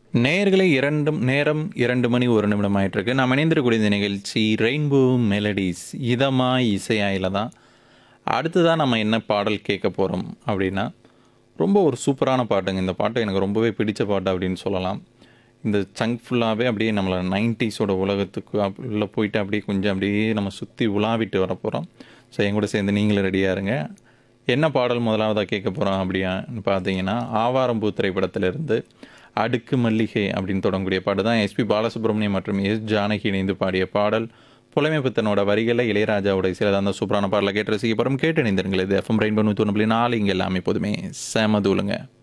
நேயர்களே இரண்டும் நேரம் இரண்டு மணி ஒரு நிமிடம் ஆயிட்டிருக்கு நாம் இணைந்திருக்கக்கூடிய இந்த நிகழ்ச்சி ரெயின்போ மெலடிஸ் இதமாய் இசையாயில் தான் அடுத்ததாக நம்ம என்ன பாடல் கேட்க போகிறோம் அப்படின்னா ரொம்ப ஒரு சூப்பரான பாட்டுங்க இந்த பாட்டு எனக்கு ரொம்பவே பிடிச்ச பாட்டு அப்படின்னு சொல்லலாம் இந்த சங்க் ஃபுல்லாகவே அப்படியே நம்மளை நைன்டிஸோட உலகத்துக்கு அப்- உள்ள போயிட்டு அப்படியே கொஞ்சம் அப்படியே நம்ம சுற்றி உலாவிட்டு வர போகிறோம் ஸோ என் கூட சேர்ந்து நீங்களும் ரெடியாக இருங்க என்ன பாடல் முதலாவதாக கேட்க போகிறோம் அப்படின்னு பார்த்தீங்கன்னா ஆவாரம்பூ திரைப்படத்திலிருந்து அடுக்கு மல்லிகை அப்படின்னு தொடங்கக்கூடிய பாட்டு தான் எஸ்பி பாலசுப்ரமணியம் மற்றும் எஸ் ஜானகி இணைந்து பாடிய பாடல் புலமை புத்தனோட வரிகளில் இளையராஜாவோட சில அந்த சூப்பரான பாடலை கேட்டு ரசிக்க போகிறோம் கேட்டு இணைந்திருங்கள் இது எஃப்எம் ரெயின்போ நூற்றி ஒன்று நாலு இங்கே எல்லாமே எப்போதுமே செம தூளுங்க